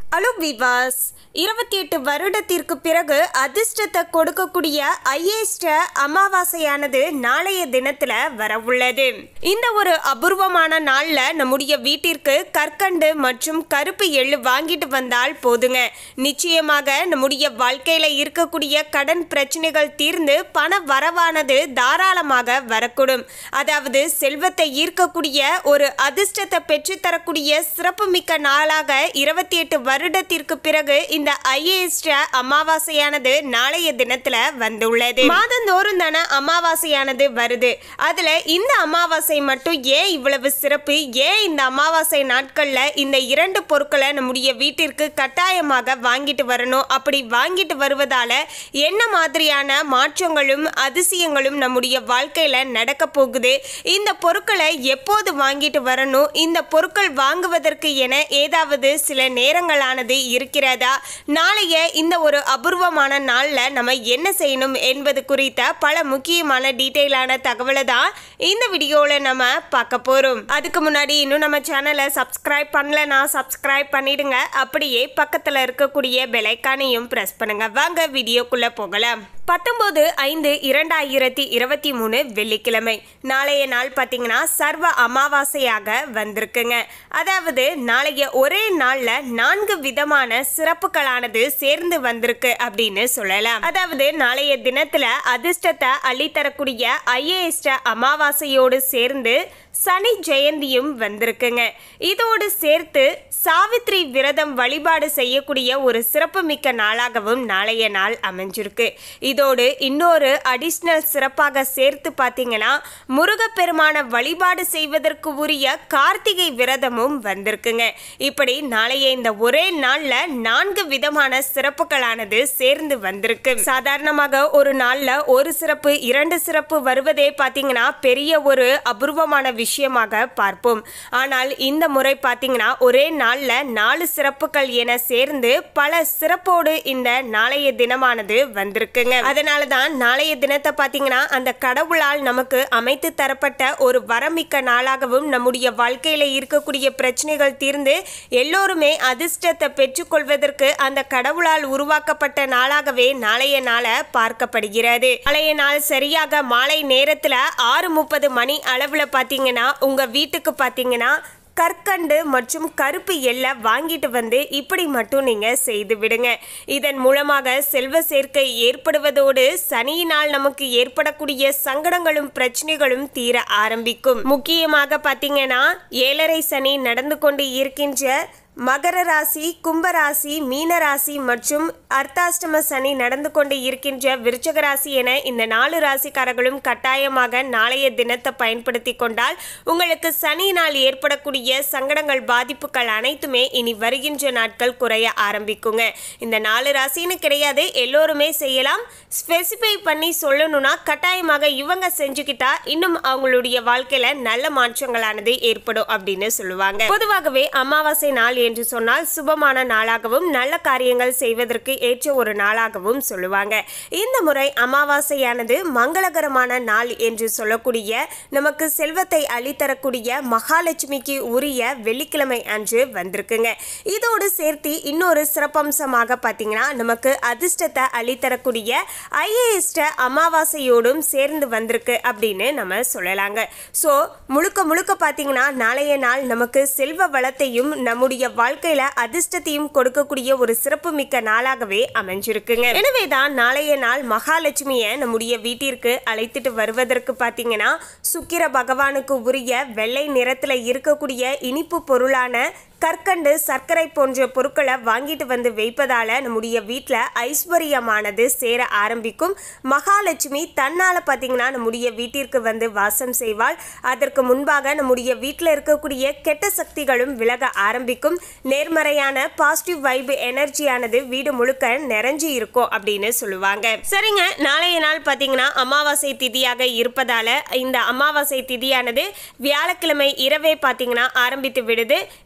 hello விவாஸ் இருபத்தி எட்டு வருடத்திற்கு பிறகு அதிர்ஷ்டத்தை கொடுக்கக்கூடிய ஐஏஸ்ட அமாவாசையானது நாளைய தினத்துல வரவுள்ளது இந்த ஒரு அபூர்வமான நாள்ல நம்முடைய வீட்டிற்கு கற்கண்டு மற்றும் கருப்பு எள்ளு வாங்கிட்டு வந்தால் போதுங்க நிச்சயமாக நம்முடைய வாழ்க்கையில இருக்கக்கூடிய கடன் பிரச்சனைகள் தீர்ந்து பண வரவானது தாராளமாக வரக்கூடும் அதாவது செல்வத்தை ஈர்க்கக்கூடிய ஒரு அதிர்ஷ்டத்தை பெற்றுத்தரக்கூடிய சிறப்புமிக்க நாளாக இருபத்தி எட்டு வருடத்திற்கு பிறகு இந்த ஐஏஎஸ் அமாவாசையானது நாளைய தினத்துல வந்துள்ளது மாதந்தோறும் தானே அமாவாசையானது வருது அதுல இந்த அமாவாசை மட்டும் ஏன் இவ்வளவு சிறப்பு ஏன் இந்த அமாவாசை நாட்கள்ல இந்த இரண்டு பொருட்களை நம்முடைய வீட்டிற்கு கட்டாயமாக வாங்கிட்டு வரணும் அப்படி வாங்கிட்டு வருவதால என்ன மாதிரியான மாற்றங்களும் அதிசயங்களும் நம்முடைய வாழ்க்கையில நடக்க போகுது இந்த பொருட்களை எப்போது வாங்கிட்டு வரணும் இந்த பொருட்கள் வாங்குவதற்கு என ஏதாவது சில நேரங்களானது இருக்கிறதா நாளைய இந்த ஒரு அபூர்வமான நாள்ல நம்ம என்ன செய்யணும் என்பது குறித்த பல முக்கியமான டீட்டெயிலான தகவலை தான் இந்த வீடியோல நம்ம பார்க்க போறோம் அதுக்கு முன்னாடி இன்னும் நம்ம சேனலை சப்ஸ்கிரைப் பண்ணலனா சப்ஸ்கிரைப் பண்ணிடுங்க அப்படியே பக்கத்துல இருக்கக்கூடிய பெலைக்கானையும் பிரஸ் பண்ணுங்க வாங்க வீடியோக்குள்ள போகலாம் பத்தொன்பது ஐந்து இரண்டாயிரத்தி இருபத்தி மூணு வெள்ளிக்கிழமை நாளைய நாள் பார்த்தீங்கன்னா சர்வ அமாவாசையாக வந்திருக்குங்க அதாவது நாளைய ஒரே நாள்ல நான்கு விதமான சிறப்புகளானது சேர்ந்து வந்திருக்கு அப்படின்னு சொல்லலாம் அதாவது நாளைய தினத்துல அதிர்ஷ்டத்தை அள்ளித்தரக்கூடிய ஐஏஎஸ் அமாவாசையோடு சேர்ந்து சனி ஜெயந்தியும் வந்திருக்குங்க இதோடு சேர்த்து சாவித்ரி விரதம் வழிபாடு செய்யக்கூடிய ஒரு சிறப்புமிக்க நாளாகவும் நாளைய நாள் அமைஞ்சிருக்கு இதோடு இன்னொரு அடிஷ்னல் சிறப்பாக சேர்த்து பார்த்தீங்கன்னா முருகப்பெருமான வழிபாடு செய்வதற்கு உரிய கார்த்திகை விரதமும் வந்திருக்குங்க இப்படி நாளைய இந்த ஒரே நாள்ல நான்கு விதமான சிறப்புகளானது சேர்ந்து வந்திருக்கு சாதாரணமாக ஒரு நாள்ல ஒரு சிறப்பு இரண்டு சிறப்பு வருவதே பார்த்தீங்கன்னா பெரிய ஒரு அபூர்வமான விஷயமாக பார்ப்போம் ஆனால் இந்த முறை பார்த்தீங்கன்னா ஒரே நாள்ல நாலு சிறப்புகள் என சேர்ந்து பல சிறப்போடு இந்த நாளைய தினமானது வந்திருக்குங்க அதனால தான் நாளைய தினத்தை பார்த்தீங்கன்னா அந்த கடவுளால் நமக்கு அமைத்து தரப்பட்ட ஒரு வரமிக்க நாளாகவும் நம்முடைய வாழ்க்கையில இருக்கக்கூடிய பிரச்சனைகள் தீர்ந்து எல்லோருமே அதிர்ஷ்டத்தை பெற்றுக்கொள்வதற்கு அந்த கடவுளால் உருவாக்கப்பட்ட நாளாகவே நாளைய நாள பார்க்கப்படுகிறது நாளைய நாள் சரியாக மாலை நேரத்துல ஆறு முப்பது மணி அளவுல பாத்தீங்கன்னா உங்க வீட்டுக்கு பாத்தீங்கன்னா கற்கண்டு மற்றும் கருப்பு எல்லை வாங்கிட்டு வந்து இப்படி மட்டும் நீங்க செய்து விடுங்க இதன் மூலமாக செல்வ சேர்க்கை ஏற்படுவதோடு சனியினால் நமக்கு ஏற்படக்கூடிய சங்கடங்களும் பிரச்சனைகளும் தீர ஆரம்பிக்கும் முக்கியமாக பார்த்தீங்கன்னா ஏழரை சனி நடந்து கொண்டு இருக்கின்ற மகர ராசி கும்பராசி மீனராசி மற்றும் அர்த்தாஷ்டம சனி நடந்து கொண்டு இருக்கின்ற விருச்சக ராசி என இந்த நாலு ராசிக்காரர்களும் கட்டாயமாக நாளைய தினத்தை பயன்படுத்தி கொண்டால் உங்களுக்கு சனியினால் ஏற்படக்கூடிய சங்கடங்கள் பாதிப்புகள் அனைத்துமே இனி வருகின்ற நாட்கள் குறைய ஆரம்பிக்குங்க இந்த நாலு ராசின்னு கிடையாது எல்லோருமே செய்யலாம் ஸ்பெசிஃபை பண்ணி சொல்லணும்னா கட்டாயமாக இவங்க செஞ்சுக்கிட்டா இன்னும் அவங்களுடைய வாழ்க்கையில நல்ல மாற்றங்களானது ஏற்படும் அப்படின்னு சொல்லுவாங்க பொதுவாகவே அமாவாசை நாள் என்று சொன்னால் சுபமான நாளாகவும் நல்ல காரியங்கள் செய்வதற்கு ஏற்ற ஒரு நாளாகவும் சொல்லுவாங்க இந்த முறை அமாவாசையானது மங்களகரமான நாள் என்று சொல்லக்கூடிய நமக்கு செல்வத்தை அளித்தரக்கூடிய மகாலட்சுமிக்கு உரிய வெள்ளிக்கிழமை அன்று வந்திருக்குங்க இதோடு சேர்த்து இன்னொரு சிறப்பம்சமாக பார்த்தீங்கன்னா நமக்கு அதிர்ஷ்டத்தை அளித்தரக்கூடிய ஐஏஎஸ் அமாவாசையோடும் சேர்ந்து வந்திருக்கு அப்படின்னு நம்ம சொல்லலாங்க ஸோ முழுக்க முழுக்க பார்த்தீங்கன்னா நாளைய நாள் நமக்கு செல்வ வளத்தையும் நம்முடைய வாழ்க்கையில அதிர்ஷ்டத்தையும் கொடுக்கக்கூடிய ஒரு சிறப்பு மிக்க நாளாகவே அமைஞ்சிருக்குங்க எனவே தான் நாளைய நாள் மகாலட்சுமியை நம்முடைய வீட்டிற்கு அழைத்துட்டு வருவதற்கு பார்த்தீங்கன்னா சுக்கிர பகவானுக்கு உரிய வெள்ளை நிறத்துல இருக்கக்கூடிய இனிப்பு பொருளான கற்கண்டு சர்க்கரை போன்ற பொருட்களை வாங்கிட்டு வந்து வைப்பதால நம்முடைய வீட்டில் ஐஸ்வர்யமானது சேர ஆரம்பிக்கும் மகாலட்சுமி தன்னால பார்த்தீங்கன்னா நம்முடைய வீட்டிற்கு வந்து வாசம் செய்வாள் அதற்கு முன்பாக நம்முடைய வீட்டில் இருக்கக்கூடிய கெட்ட சக்திகளும் விலக ஆரம்பிக்கும் நேர்மறையான பாசிட்டிவ் வைப் எனர்ஜியானது வீடு முழுக்க நிறைஞ்சு இருக்கும் அப்படின்னு சொல்லுவாங்க சரிங்க நாளைய நாள் பார்த்தீங்கன்னா அமாவாசை திதியாக இருப்பதால இந்த அமாவாசை திதியானது வியாழக்கிழமை இரவே பார்த்தீங்கன்னா ஆரம்பித்து விடுது இந்த ஒரு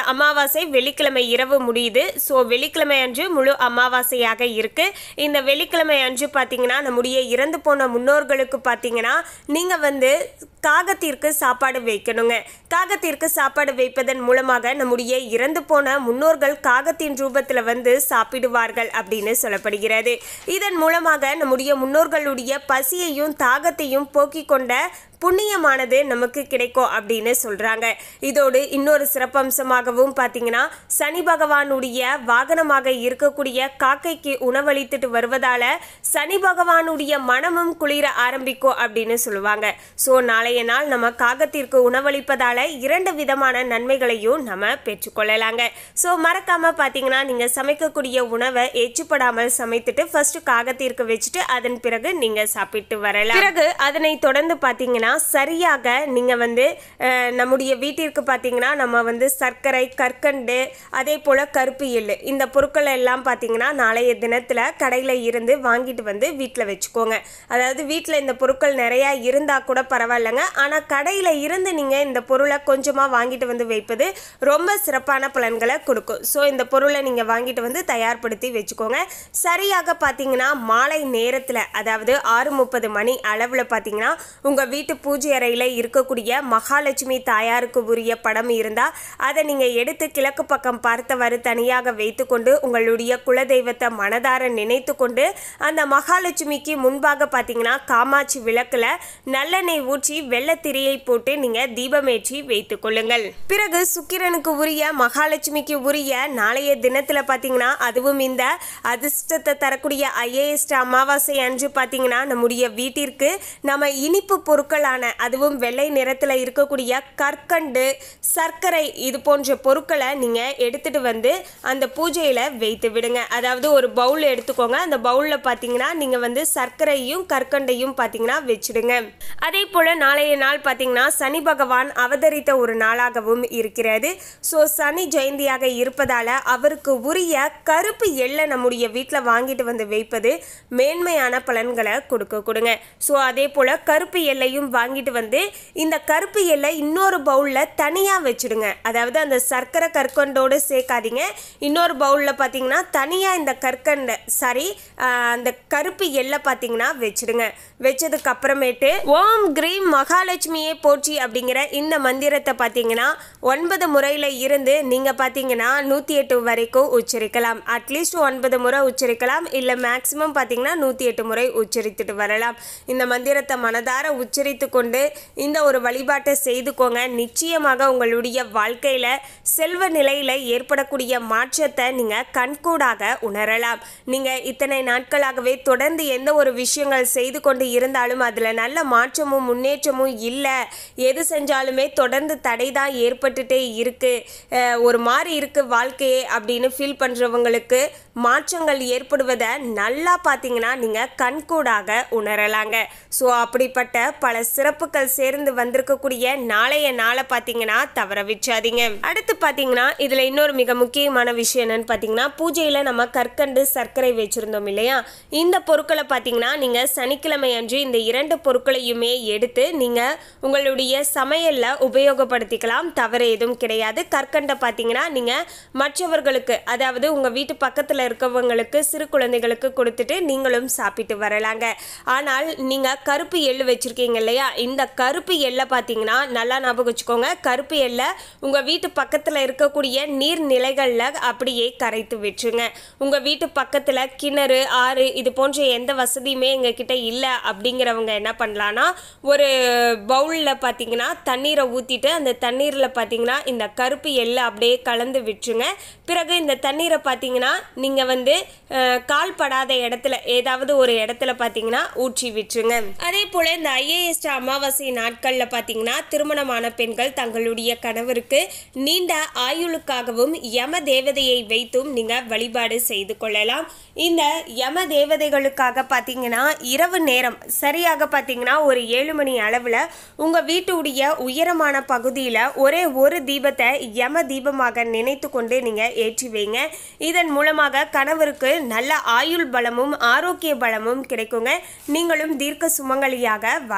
அமாவாசை வெள்ளிக்கிழமை இரவு முடியுது ஸோ வெள்ளிக்கிழமை அன்று முழு அமாவாசையாக இருக்கு இந்த வெள்ளிக்கிழமை அன்று பார்த்தீங்கன்னா நம்முடைய இறந்து போன முன்னோர்களுக்கு பார்த்தீங்கன்னா நீங்கள் வந்து காகத்திற்கு சாப்பாடு வைக்கணுங்க காகத்திற்கு சாப்பாடு வைப்பதன் மூலமாக நம்முடைய இறந்து போன முன்னோர்கள் காகத்தின் ரூபத்தில் வந்து சாப்பிடுவார்கள் அப்படின்னு சொல்லப்படுகிறது இதன் மூலமாக நம்முடைய முன்னோர்களுடைய பசியையும் தாகத்தையும் போக்கிக் கொண்ட புண்ணியமானது நமக்கு கிடைக்கும் அப்படின்னு சொல்றாங்க இதோடு இன்னொரு சிறப்பம்சமாகவும் பார்த்தீங்கன்னா சனி பகவானுடைய வாகனமாக இருக்கக்கூடிய காக்கைக்கு உணவளித்துட்டு வருவதால சனி பகவானுடைய மனமும் குளிர ஆரம்பிக்கும் அப்படின்னு சொல்லுவாங்க ஸோ நாளைய நாள் நம்ம காகத்திற்கு உணவளிப்பதால இரண்டு விதமான நன்மைகளையும் நம்ம பெற்றுக்கொள்ளலாங்க ஸோ மறக்காம பார்த்தீங்கன்னா நீங்க சமைக்கக்கூடிய உணவை எச்சுப்படாமல் சமைத்துட்டு ஃபர்ஸ்ட் காகத்திற்கு வச்சுட்டு அதன் பிறகு நீங்க சாப்பிட்டு வரலாம் பிறகு அதனை தொடர்ந்து பார்த்தீங்கன்னா சரியாக நீங்க வந்து அஹ், நம்முடைய வீட்டிற்கு பார்த்தீங்கன்னா நம்ம வந்து சர்க்கரை கற்கண்டு அதே போல கருப்பு எள்ளு இந்த பொருட்கள் எல்லாம் பார்த்தீங்கன்னா நாளைய தினத்துல கடையில இருந்து வாங்கிட்டு வந்து வீட்டில் வச்சுக்கோங்க அதாவது வீட்டில் இந்த பொருட்கள் நிறைய இருந்தா கூட பரவாயில்லைங்க ஆனா கடையில இருந்து நீங்க இந்த பொருளை கொஞ்சமா வாங்கிட்டு வந்து வைப்பது ரொம்ப சிறப்பான பலன்களை கொடுக்கும் ஸோ இந்த பொருளை நீங்க வாங்கிட்டு வந்து தயார்படுத்தி வச்சுக்கோங்க சரியாக பார்த்தீங்கன்னா மாலை நேரத்தில் அதாவது ஆறு முப்பது மணி அளவில் பார்த்தீங்கன்னா உங்கள் வீட்டு பூஜை அறையில் இருக்கக்கூடிய மகாலட்சுமி தாயாருக்கு உரிய படம் இருந்தால் அதை நீங்கள் எடுத்து கிழக்கு பக்கம் பார்த்தவாறு தனியாக வைத்துக்கொண்டு உங்களுடைய குலதெய்வத்தை மனதார நினைத்து கொண்டு அந்த மகாலட்சுமிக்கு முன்பாக பார்த்தீங்கன்னா காமாட்சி விளக்கில் நல்லெண்ணெய் ஊற்றி வெள்ளத்திரியை போட்டு நீங்கள் தீபமேற்றி வைத்துக் கொள்ளுங்கள் பிறகு சுக்கிரனுக்கு உரிய மகாலட்சுமிக்கு உரிய நாளைய தினத்தில் பார்த்தீங்கன்னா அதுவும் இந்த அதிர்ஷ்டத்தை தரக்கூடிய ஐஏஎஸ்ட் அமாவாசை அன்று பார்த்தீங்கன்னா நம்முடைய வீட்டிற்கு நம்ம இனிப்பு பொருட்களான அதுவும் வெள்ளை நிறத்தில் இருக்கக்கூடிய கற்கண்டு சர்க்கரை இது போன்ற பொருட்களை நீங்கள் எடுத்துட்டு வந்து அந்த பூஜையில் வைத்து விடுங்க அதாவது ஒரு பவுல் எடுத்துக்கோங்க அந்த பவுலில் பார்த்தீங்கன்னா நீங்கள் வந்து சர்க்கரையும் கற்கண்டையும் பார்த்தீங்கன்னா வச்சிடுங்க அதே போல் நாளைய நாள் பார்த்தீங்கன்னா சனி பகவான் அவதரித்த ஒரு நாளாகவும் இருக்கிறது ஸோ சனி ஜெயந்தியாக இருப்பதால் அவருக்கு உரிய கருப்பு எள்ளை நம்முடைய வீட்டில் வாங்கிட்டு வந்து வைப்பது மேன்மையான பலன்களை கொடுக்க கொடுங்க ஸோ அதே போல் கருப்பு எல்லையும் வாங்கிட்டு வந்து இந்த கருப்பு எல்லை இன்னொரு பவுலில் தனியாக வச்சுடுங்க அதாவது அந்த சர்க்கரை கற்கண்டோடு சேர்க்காதீங்க இன்னொரு பவுலில் பார்த்தீங்கன்னா தனியாக இந்த கற்கண்டை சாரி அந்த கருப்பு எல்லை பார்த்தீங்கன்னா வச்சுடுங்க வச்சதுக்கு அப்புறமேட்டு ஓம் கிரீம் மகாலட்சுமியை போற்றி அப்படிங்கிற இந்த மந்திரத்தை பார்த்தீங்கன்னா ஒன்பது முறையில் இருந்து நீங்கள் பார்த்தீங்கன்னா நூற்றி எட்டு வரைக்கும் உச்சரிக்கலாம் அட்லீஸ்ட் ஒன்பது முறை உச்சரிக்கலாம் இல்லை மேக்ஸிமம் பார்த்தீங்கன்னா நூற்றி எட்டு முறை உச்சரித்துட்டு வரலாம் இந்த மந்திரத்தை மனதார உச்சரித்து கொண்டு இந்த ஒரு வழிபாட்டை செய்துக்கோங்க நிச்சயமாக உங்களுடைய வாழ்க்கையில் செல்வ நிலையில் ஏற்படக்கூடிய மாற்றத்தை நீங்கள் கண்கூடாக உணரலாம் நீங்கள் இத்தனை நாட்களாகவே தொடர்ந்து எந்த ஒரு விஷயங்கள் செய்து கொண்டு இருந்தாலும் அதில் நல்ல மாற்றமும் முன்னேற்றமும் இல்லை எது செஞ்சாலுமே தொடர்ந்து தடை தான் ஏற்பட்டுட்டே இருக்கு அஹ் ஒரு மாதிரி இருக்கு வாழ்க்கையே அப்படின்னு ஃபீல் பண்ணுறவங்களுக்கு மாற்றங்கள் ஏற்படுவதை நல்லா பார்த்தீங்கன்னா நீங்கள் கண்கூடாக உணரலாங்க ஸோ அப்படிப்பட்ட பல சிறப்புகள் சேர்ந்து வந்திருக்கக்கூடிய நாளைய நாளை பார்த்தீங்கன்னா தவற விச்சாதீங்க அடுத்து பார்த்தீங்கன்னா இதில் இன்னொரு மிக முக்கியமான விஷயம் என்னன்னு பார்த்தீங்கன்னா பூஜையில் நம்ம கற்கண்டு சர்க்கரை வச்சுருந்தோம் இல்லையா இந்த பொருட்களை பார்த்தீங்கன்னா நீங்கள் சனிக்கிழமை அன்று இந்த இரண்டு பொருட்களையுமே எடுத்து நீங்கள் உங்களுடைய சமையலில் உபயோகப்படுத்திக்கலாம் தவறு எதுவும் கிடையாது கற்கண்டை பார்த்தீங்கன்னா நீங்கள் மற்றவர்களுக்கு அதாவது உங்கள் வீட்டு பக்கத்தில் இருக்கவங்களுக்கு சிறு குழந்தைகளுக்கு கொடுத்துட்டு நீங்களும் சாப்பிட்டு வரலாங்க ஆனால் நீங்கள் கருப்பு எள்ளு வச்சுருக்கீங்க இல்லையா இந்த கருப்பு எள்ளை பார்த்தீங்கன்னா நல்லா ஞாபகம் வச்சுக்கோங்க கருப்பு எள்ளை உங்கள் வீட்டு பக்கத்தில் இருக்கக்கூடிய நீர்நிலைகளில் அப்படியே கரைத்து விட்டுருங்க உங்கள் வீட்டு பக்கத்தில் கிணறு ஆறு இது போன்ற எந்த வசதியுமே எங்ககிட்ட இல்லை அப்படிங்கிறவங்க என்ன பண்ணலான்னா ஒரு பவுலில் பார்த்தீங்கன்னா தண்ணீரை ஊற்றிட்டு அந்த தண்ணீரில் பார்த்தீங்கன்னா இந்த கருப்பு எள்ளை அப்படியே கலந்து விட்டுருங்க பிறகு இந்த தண்ணீரை பார்த்தீங்கன்னா நீங்கள் வந்து அஹ், கால் படாத இடத்துல ஏதாவது ஒரு இடத்துல பார்த்தீங்கன்னா ஊற்றி விட்டுருங்க அதே போல் இந்த ஐஏஎஸ் அமாவாசை நாட்களில் பார்த்தீங்கன்னா திருமணமான பெண்கள் தங்களுடைய கணவருக்கு நீண்ட ஆயுளுக்காகவும் யம தேவதையை வைத்தும் நீங்கள் வழிபாடு செய்து கொள்ளலாம் இந்த யம தேவதைகளுக்காக பார்த்தீங்கன்னா இரவு நேரம் சரியாக பார்த்தீங்கன்னா ஒரு ஏழு மணி அளவில் உங்கள் வீட்டுடைய உயரமான பகுதியில் ஒரே ஒரு தீபத்தை யம தீபமாக நினைத்து கொண்டு நீங்கள் ஏற்றி வைங்க இதன் மூலமாக கணவருக்கு நல்ல ஆயுள் பலமும் ஆரோக்கிய பலமும் கிடைக்குங்க நீங்களும் தீர்க்க சுமங்கலியாக வாழலாம்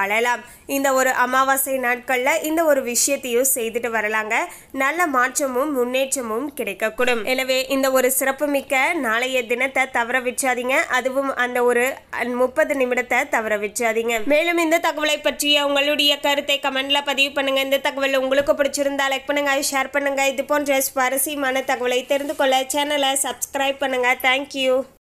இந்த ஒரு அமாவாசை நாட்களில் இந்த ஒரு விஷயத்தையும் செய்துட்டு வரலாங்க நல்ல மாற்றமும் முன்னேற்றமும் கிடைக்கக்கூடும் எனவே இந்த ஒரு சிறப்புமிக்க நாளைய தினத்தை தவற விச்சாதீங்க அதுவும் அந்த ஒரு முப்பது நிமிடத்தை தவற விச்சாதீங்க மேலும் இந்த தகவலை பற்றிய உங்களுடைய கருத்தை கமெண்ட்ல பதிவு பண்ணுங்க இந்த தகவல் உங்களுக்கு பிடிச்சிருந்தா லைக் பண்ணுங்க ஷேர் பண்ணுங்க இது போன்ற சுவாரஸ்யமான தகவலை தெரிந்து கொள்ள சேனலை சப்ஸ்கிரைப் பண்ணுங்க தேங்க்யூ